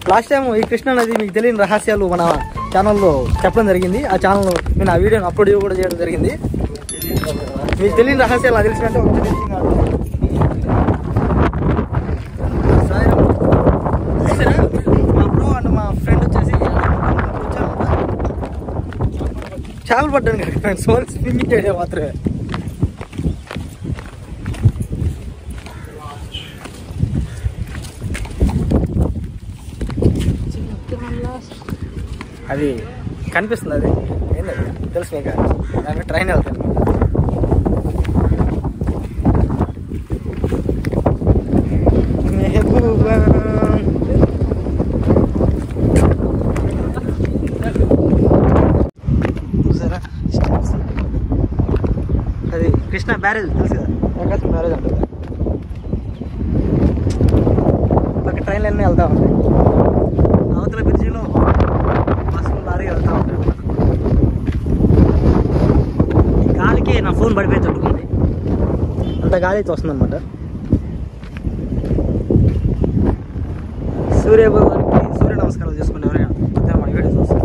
Last time ఈ కృష్ణా నది మీకు తెలియని రహస్యాలు మన ఛానల్లో చెప్పడం జరిగింది ఆ ఛానల్లో నేను ఆ వీడియోని అప్లోడ్ కూడా చేయడం జరిగింది మీకు తెలియని రహస్యాలు నాకు తెలిసినట్టే ఒక తెలిసింది కాదు. సాయిరామ్. చూసారా? మా బ్రో అండ్ మా ఫ్రెండ్ వచ్చేసి వచ్చారన్నమాట. చేపలు పడ్డాను కదా ఫ్రెండ్స్ ఓన్లీ స్విమ్మింగ్ చేయడం మాత్రమే అది కనిపిస్తుంది అది ఏంటది తెలుసు మీకు దాని మీద ట్రైన్ వెళ్తాను మెహబూబా చూసారా స్టెప్స్. అది కృష్ణ బ్యారేజ్ తెలుసు కదా ప్రకాశం బ్యారేజ్ ఉంటుంది పక్క ట్రైన్లు అన్నీ వెళ్తా ఉంటాయి అవతల బ్రిడ్జిలో బస్సులు లారీ వెళ్తా ఉంటాయి ఈ గాలికి నా ఫోన్ పడిపోయి తట్టుకుంది అంత గాలి అయితే వస్తుంది అనమాట సూర్య భగవానికి సూర్య నమస్కారాలు చేసుకుని ఎవరైనా అదే మన వీడియో చూస్తారు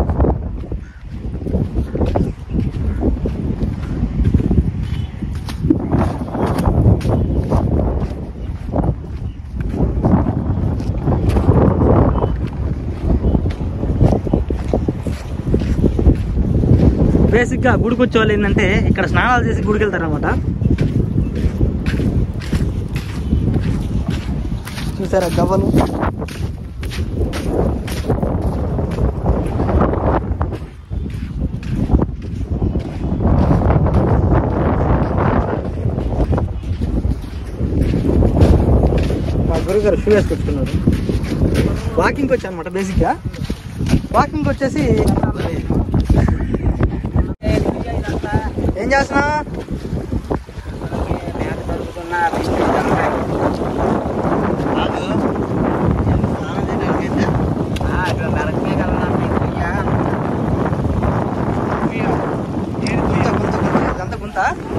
బేసిక్గా గుడికి వచ్చే వాళ్ళు ఏంటంటే ఇక్కడ స్నానాలు చేసి గుడికి వెళ్తారనమాట చూసారా గవ్వలు మా గురుగారు షూ వేసుకొచ్చుకున్నారు వాకింగ్కి వచ్చా అనమాట బేసిక్గా వాకింగ్కి వచ్చేసి ఏం చేస్తున్నా గుంత గుంత గుంత ఇదంతా గుంత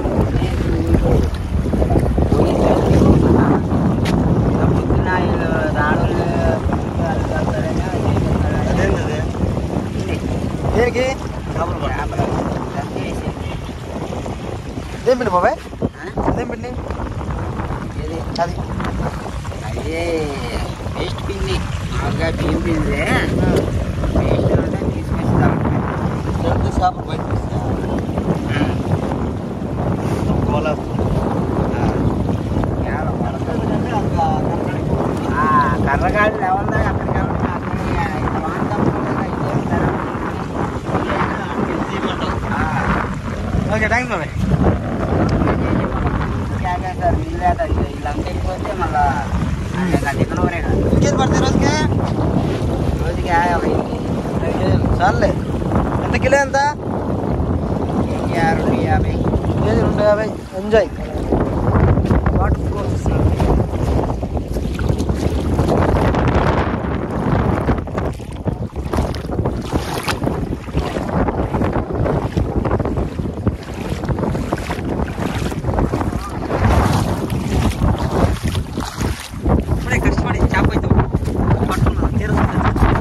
అదేంటది దేనికి ఇదేం పిండి బాబాయ్ ఇదేం పిండి అది అదే పేస్ట్ పిండి బాగా బియ్యం పిండి పేస్ట్ ఉంటే తీసుకొస్తాం చేపలు బయట కర్రగాళ్ళు ఎవరు అక్కడికి ఓకే థ్యాంక్స్ బాబాయ్ సార్ వీళ్ళేట వీళ్ళంతా వెళ్ళిపోతే మళ్ళా టిఫిన్ ఊరేగా ఇంకేది పడతాయి రోజుకి రోజుకి యాభై రెండు కేజీలు చాలులే ఎంత కిలో ఎంత కేజీ రెండు యాభై కేజీ రెండు యాభై ఎంజాయ్ వాటర్ కోర్స్ ఇప్పుడే కష్టపడి చేప అయితే పట్టుకున్నాను తీరుతుంది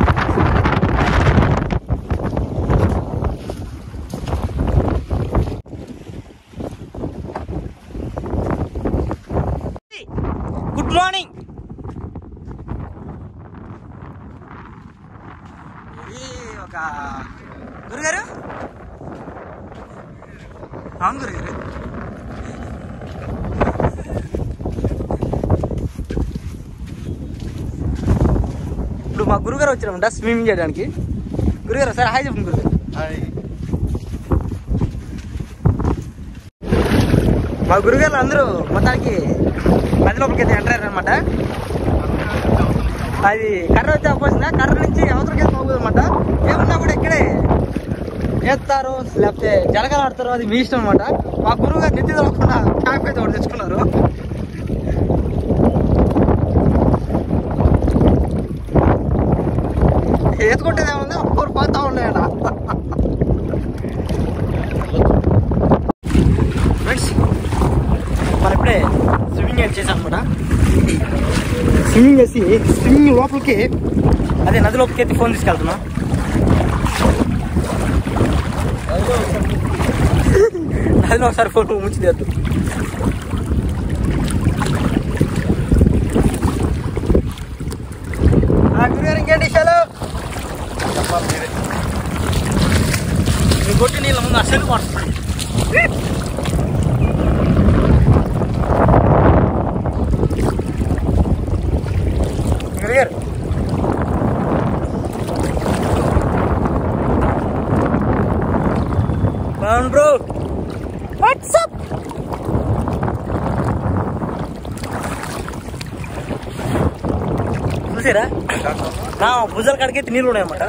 గుడ్ మార్నింగ్ ఇది ఒక గురుగారు అవును గురుగారు ఇప్పుడు మా గురుగారు వచ్చినామంట స్విమ్మింగ్ చేయడానికి గురుగారు సరే హాయ్ చెప్పండి గురుగారు మా గురుగారు అందరూ మొత్తానికి నది లోపలికి అయితే ఎంటర్ అనమాట అది కర్ర వచ్చి అవ్వాల్సిన కర్ర నుంచి అవతలకి పోతుంది అనమాట ఏమన్నా కూడా ఇక్కడే వేస్తారు లేకపోతే జలగలు ఆడతారు అది మీ ఇష్టం అనమాట మా గురువు గారు నెత్తి తవ్వకుండా క్యాప్ అయితే ఒకటి తెచ్చుకున్నారు ఎత్తుకుంటేది ఏముంది ఒక్కరు పోతా ఉన్నాయట ఫ్రెండ్స్ మనం ఇప్పుడే స్విమ్మింగ్ అయితే చేసాం అనమాట స్విమ్మింగ్ చేసి స్విమ్మింగ్ లోపలికి అదే నదిలోకి ఎత్తి ఫోన్ తీసుకెళ్తున్నా నదిలో ఒకసారి ఫోన్ ముంచి తీద్దు గురుగారు ఇంకేంటి విషయాలు మీ కొట్టి నీళ్ళ ముందు అసలు పడుతుంది గురుగారు బాగుంది బ్రో వాట్సాప్ చూసారా నా భుజాల కాడికి నీళ్ళు ఉన్నాయన్నమాట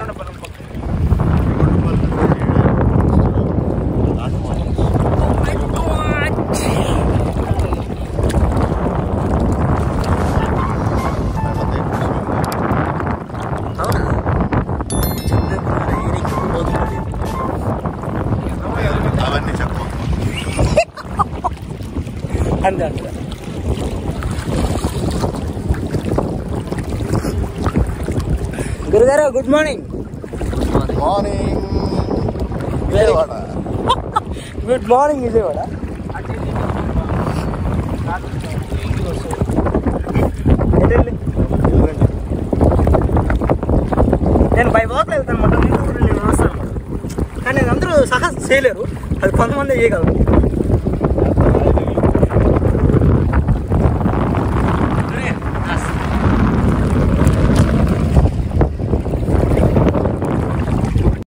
అవునా అవన్నీ చెప్పు అంతే అంతే గురుగారు good morning morning Vijayawada good morning Vijayawada ఎటెళ్ళి? నేను బై వాక్ వెళ్తాను అనమాట నేను వస్తాను కానీ నేను అందరూ సహా చేయలేరు అది కొంతమంది చేయగలరు